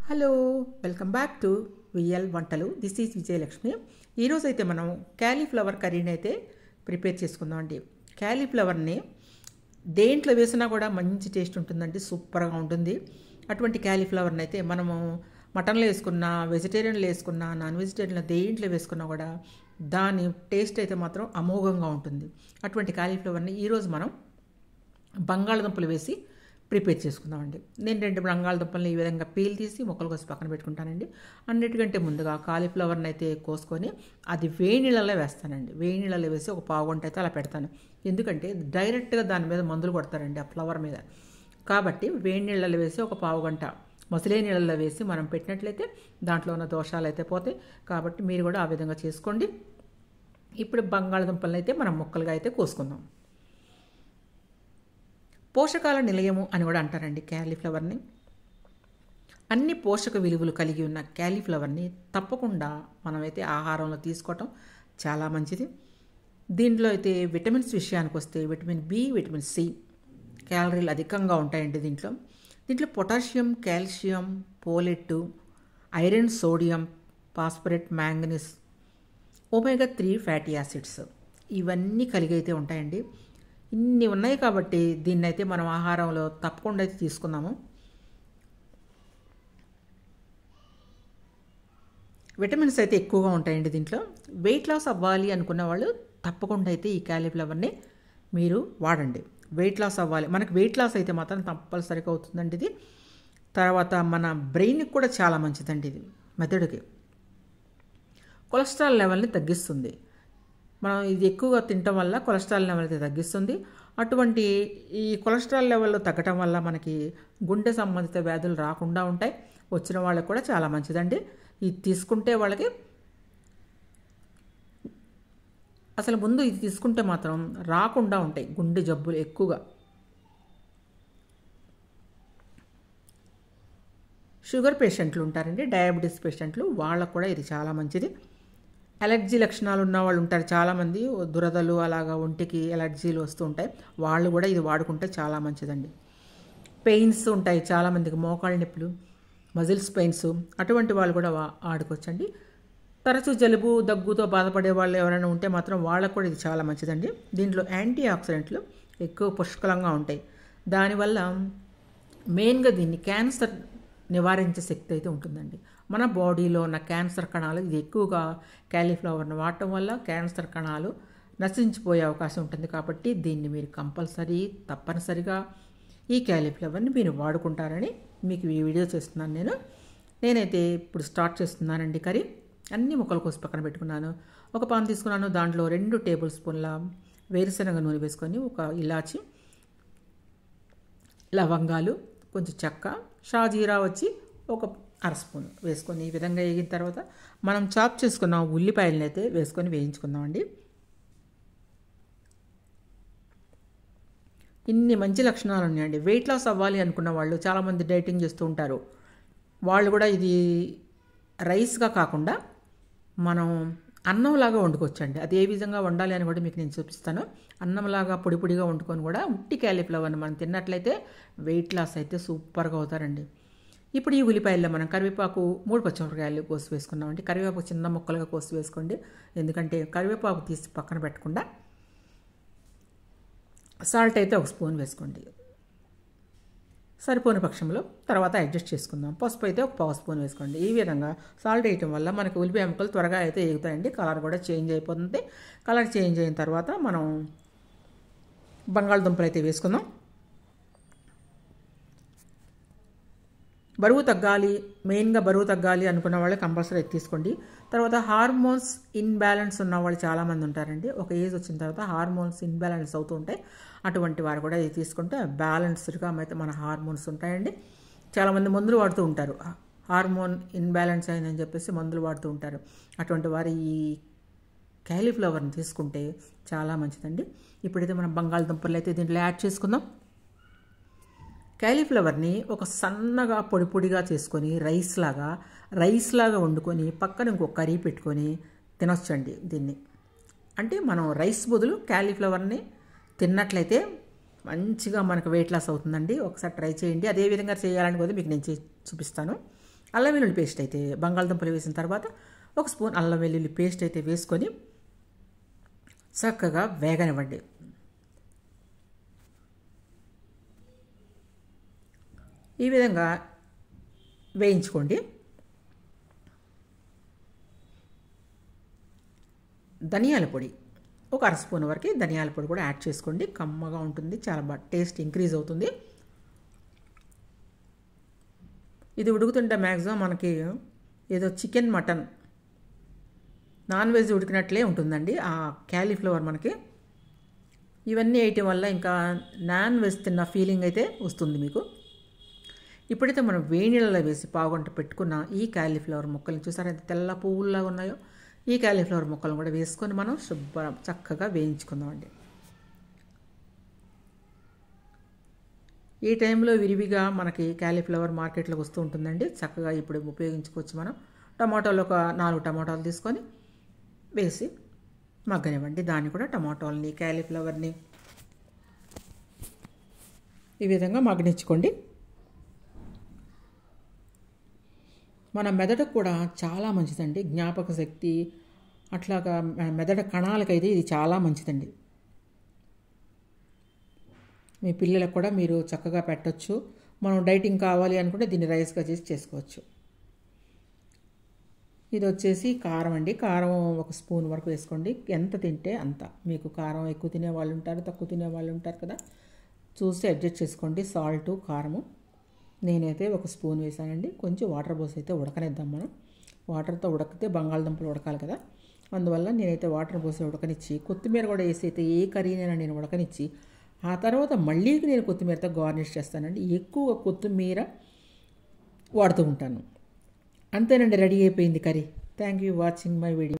hello welcome back to VL వంటలు this is Vijayalakshmi ఈరోజు అయితే మనం క్యాలీఫ్లవర్ కర్రీని అయితే ప్రిపేర్ చేసుకుందాం అండి క్యాలీఫ్లవర్ని దేంట్లో వేసినా కూడా మంచి టేస్ట్ ఉంటుందండి సూపర్గా ఉంటుంది అటువంటి క్యాలీఫ్లవర్ని అయితే మనము మటన్లో వేసుకున్నా వెజిటేరియన్లో వేసుకున్నా నాన్ వెజిటేరియన్లో దేంట్లో వేసుకున్నా కూడా దాని టేస్ట్ అయితే మాత్రం అమోఘంగా ఉంటుంది అటువంటి క్యాలీఫ్లవర్ని ఈరోజు మనం బంగాళదుంపలు వేసి ప్రిపేర్ చేసుకుందామండి నేను రెండు బంగాళదుంపల్ని ఈ విధంగా పీల్ తీసి మొక్కలు కోసి పక్కన పెట్టుకుంటానండి అన్నిటికంటే ముందుగా కాలీఫ్లవర్ని అయితే కోసుకొని అది వేడి నీళ్ళలో వేస్తానండి వేడి నీళ్ళలో వేసి ఒక పావు గంట అయితే అలా పెడతాను ఎందుకంటే డైరెక్ట్గా దాని మీద మందులు కొడతారండి ఆ ఫ్లవర్ మీద కాబట్టి వేడి నీళ్ళలో వేసి ఒక పావు గంట మసిలే నీళ్ళలో వేసి మనం పెట్టినట్లయితే దాంట్లో ఉన్న దోషాలు అయితే పోతాయి కాబట్టి మీరు కూడా ఆ విధంగా చేసుకోండి ఇప్పుడు బంగాళదుంపలను అయితే మనం ముక్కలుగా అయితే కోసుకుందాం పోషకాల నిలయము అని కూడా అంటారండి క్యాలీఫ్లవర్ని అన్ని పోషక విలువలు కలిగి ఉన్న క్యాలీఫ్లవర్ని తప్పకుండా మనమైతే ఆహారంలో తీసుకోవటం చాలా మంచిది దీంట్లో అయితే విటమిన్స్ విషయానికి వస్తే విటమిన్ బి విటమిన్ సి క్యాలరీలు అధికంగా ఉంటాయండి దీంట్లో దీంట్లో potassium calcium folate iron sodium phosphate manganese omega three fatty acids ఇవన్నీ కలిగి అయితే ఉంటాయండి ఇన్ని ఉన్నాయి కాబట్టి దీన్ని అయితే మనం ఆహారంలో తప్పకుండా అయితే తీసుకుందాము విటమిన్స్ అయితే ఎక్కువగా ఉంటాయండి దీంట్లో వెయిట్ లాస్ అవ్వాలి అనుకున్న వాళ్ళు తప్పకుండా అయితే ఈ క్యాలీఫ్లవర్ని మీరు వాడండి వెయిట్ లాస్ అవ్వాలి మనకు వెయిట్ లాస్ అయితే మాత్రం కంపల్సరీగా అవుతుందండి ఇది తర్వాత మన బ్రెయిన్కి కూడా చాలా మంచిదండి ఇది మెదడుకి కొలెస్ట్రాల్ లెవెల్ని తగ్గిస్తుంది మనం ఇది ఎక్కువగా తినటం వల్ల కొలెస్ట్రాల్ లెవెల్ అయితే తగ్గిస్తుంది అటువంటి ఈ కొలెస్ట్రాల్ లెవెల్ తగ్గటం వల్ల మనకి గుండె సంబంధిత వ్యాధులు రాకుండా ఉంటాయి వచ్చిన వాళ్ళకి కూడా చాలా మంచిదండి ఇది తీసుకుంటే వాళ్ళకి అసలు ముందు ఇది తీసుకుంటే మాత్రం రాకుండా ఉంటాయి గుండె జబ్బులు ఎక్కువగా షుగర్ పేషెంట్లు ఉంటారండి డయాబెటీస్ పేషెంట్లు వాళ్ళకు కూడా ఇది చాలా మంచిది ఎలర్జీ లక్షణాలు ఉన్న వాళ్ళు ఉంటారు చాలామంది దురదలు అలాగా ఒంటికి ఎలర్జీలు వస్తూ ఉంటాయి వాళ్ళు కూడా ఇది వాడుకుంటే చాలా మంచిదండి పెయిన్స్ ఉంటాయి చాలామందికి మోకాళ్ళ నొప్పులు మజిల్స్ పెయిన్స్ అటువంటి వాళ్ళు కూడా ఆడుకోవచ్చండి తరచూ జలుబు దగ్గుతో బాధపడే వాళ్ళు ఎవరైనా ఉంటే మాత్రం వాళ్ళకు కూడా ఇది చాలా మంచిదండి దీంట్లో యాంటీ ఆక్సిడెంట్లు ఎక్కువ పుష్కలంగా ఉంటాయి దానివల్ల మెయిన్గా దీన్ని క్యాన్సర్ నివారించే శక్తి అయితే ఉంటుందండి మన బాడీలో ఉన్న క్యాన్సర్ కణాలు ఇది ఎక్కువగా క్యాలీఫ్లవర్ని వాడటం వల్ల క్యాన్సర్ కణాలు నశించిపోయే అవకాశం ఉంటుంది కాబట్టి దీన్ని మీరు కంపల్సరీ తప్పనిసరిగా ఈ క్యాలీఫ్లవర్ని మీరు వాడుకుంటారని మీకు ఈ వీడియో చేస్తున్నాను నేను నేనైతే ఇప్పుడు స్టార్ట్ చేస్తున్నానండి కర్రీ అన్ని ముక్కలు కోసి పక్కన పెట్టుకున్నాను ఒక పాన్ తీసుకున్నాను దాంట్లో రెండు టేబుల్ స్పూన్ల వేరుశనగ నూనె వేసుకొని ఒక ఇలాచి లవంగాలు కొంచెం చెక్క షాజీరా వచ్చి ఒక అర స్పూన్ వేసుకొని ఈ విధంగా వేగిన తర్వాత మనం చాప్ చేసుకున్న ఉల్లిపాయలను అయితే వేసుకొని వేయించుకుందామండి ఇన్ని మంచి లక్షణాలు ఉన్నాయండి వెయిట్ లాస్ అవ్వాలి అనుకున్న వాళ్ళు చాలామంది డైటింగ్ చేస్తూ ఉంటారు వాళ్ళు కూడా ఇది రైస్గా కాకుండా మనం అన్నంలాగా వండుకోవచ్చండి అది ఏ విధంగా వండాలి అని కూడా మీకు నేను చూపిస్తాను అన్నంలాగా పొడి పొడిగా వండుకొని కూడా ఉట్టి క్యాలీఫ్లవర్ని మనం తిన్నట్లయితే వెయిట్ లాస్ అయితే సూపర్గా అవుతారండి ఇప్పుడు ఈ ఉల్లిపాయల్లో మనం కరివేపాకు మూడు పచ్చిమిరపకాయలు కోసి వేసుకున్నామండి కరివేపాకు చిన్న ముక్కలుగా కోసి వేసుకోండి ఎందుకంటే కరివేపాకు తీసి పక్కన పెట్టకుండా సాల్ట్ అయితే ఒక స్పూన్ వేసుకోండి సరిపోని పక్షంలో తర్వాత అడ్జస్ట్ చేసుకుందాం పసుపు అయితే ఒక పావు స్పూన్ వేసుకోండి ఈ విధంగా సాల్ట్ వేయటం వల్ల మనకి ఉల్లిపాయ ముక్కలు త్వరగా అయితే ఎగుతాయండి కలర్ కూడా చేంజ్ అయిపోతుంది కలర్ చేంజ్ అయిన తర్వాత మనం బంగాళదుంపలు అయితే వేసుకుందాం బరువు తగ్గాలి మెయిన్గా బరువు తగ్గాలి అనుకున్న వాళ్ళు కంపల్సరీ తీసుకోండి తర్వాత హార్మోన్స్ ఇన్బ్యాలెన్స్ ఉన్న వాళ్ళు చాలామంది ఉంటారండి ఒక ఏజ్ వచ్చిన తర్వాత హార్మోన్స్ ఇన్బ్యాలెన్స్ అవుతూ ఉంటాయి అటువంటి వారు కూడా ఇది తీసుకుంటే బ్యాలెన్స్డ్గా అయితే మన హార్మోన్స్ ఉంటాయండి చాలామంది మందులు వాడుతూ ఉంటారు హార్మోన్ ఇన్బ్యాలెన్స్ అయిందని చెప్పేసి మందులు వాడుతూ ఉంటారు అటువంటి వారు ఈ క్యాలీఫ్లవర్ని తీసుకుంటే చాలా మంచిదండి ఇప్పుడైతే మనం బంగాళదుంపలు అయితే దీంట్లో యాడ్ చేసుకుందాం క్యాలీఫ్లవర్ని ఒక సన్నగా పొడి పొడిగా చేసుకొని రైస్ లాగా రైస్ లాగా వండుకొని పక్కన ఇంకో కర్రీ పెట్టుకొని తినొచ్చండి దీన్ని అంటే మనం రైస్ బదులు క్యాలీఫ్లవర్ని తిన్నట్లయితే మంచిగా మనకు వెయిట్ లాస్ అవుతుందండి ఒకసారి ట్రై చేయండి అదే విధంగా చేయాలని కూడా మీకు నేను చే- చూపిస్తాను అల్లం వెల్లుల్లి పేస్ట్ అయితే బంగాళదుంపలు వేసిన తర్వాత ఒక స్పూన్ అల్లం వెల్లుల్లి పేస్ట్ అయితే వేసుకొని చక్కగా వేగనివ్వండి ఈ విధంగా వేయించుకోండి ధనియాల పొడి ఒక అర స్పూన్ వరకు ధనియాల పొడి కూడా యాడ్ చేసుకోండి కమ్మగా ఉంటుంది చాలా బాగా టేస్ట్ ఇంక్రీజ్ అవుతుంది ఇది ఉడుకుతుంటే మ్యాక్సిమం మనకి ఏదో చికెన్ మటన్ నాన్ వెజ్ ఉడికినట్లే ఉంటుందండి ఆ క్యాలీఫ్లవర్ మనకి ఇవన్నీ వేయటం వల్ల ఇంకా నాన్ వెజ్ తిన్న ఫీలింగ్ అయితే వస్తుంది మీకు ఇప్పుడైతే మనం వేడి నీళ్ళలో వేసి పావుగంట పెట్టుకున్న ఈ క్యాలీఫ్లవర్ ముక్కల్ని చూసారా ఎంత తెల్ల పువ్వుల్లాగా ఉన్నాయో ఈ క్యాలీఫ్లవర్ ముక్కలను కూడా వేసుకొని మనం శుభ్రం చక్కగా వేయించుకుందామండి ఈ టైంలో విరివిగా మనకి క్యాలీఫ్లవర్ మార్కెట్లోకి వస్తూ ఉంటుందండి చక్కగా ఇప్పుడు ఉపయోగించుకోవచ్చు మనం టమాటాలు ఒక నాలుగు టమాటాలు తీసుకొని వేసి మగ్గనివ్వండి దాన్ని కూడా టమాటాలని క్యాలీఫ్లవర్ని ఈ విధంగా మగ్గనిచ్చుకోండి మన మెదడుకు కూడా చాలా మంచిదండి జ్ఞాపక శక్తి అట్లాగా మెదడు కణాలకైతే ఇది చాలా మంచిదండి మీ పిల్లలకు కూడా మీరు చక్కగా పెట్టచ్చు మనం డైటింగ్ కావాలి అనుకుంటే దీన్ని రైస్గా చేసి చేసుకోవచ్చు ఇది వచ్చేసి కారం అండి కారం ఒక స్పూన్ వరకు వేసుకోండి ఎంత తింటే అంత మీకు కారం ఎక్కువ తినే వాళ్ళు ఉంటారు తక్కువ తినే వాళ్ళు ఉంటారు కదా చూసి అడ్జస్ట్ చేసుకోండి సాల్టు కారము నేనైతే ఒక స్పూన్ వేసానండి కొంచెం వాటర్ పోసి అయితే ఉడకనిద్దాం మనం వాటర్తో ఉడకితే బంగాళదుంపలు ఉడకాలి కదా అందువల్ల నేనైతే వాటర్ పోసి ఉడకనిచ్చి కొత్తిమీర కూడా వేసి అయితే ఏ కర్రీనైనా నేను ఉడకనిచ్చి ఆ తర్వాత మళ్ళీ నేను కొత్తిమీరతో గార్నిష్ చేస్తానండి ఎక్కువ కొత్తిమీర వాడుతూ ఉంటాను అంతేనండి రెడీ అయిపోయింది curry thank you watching my video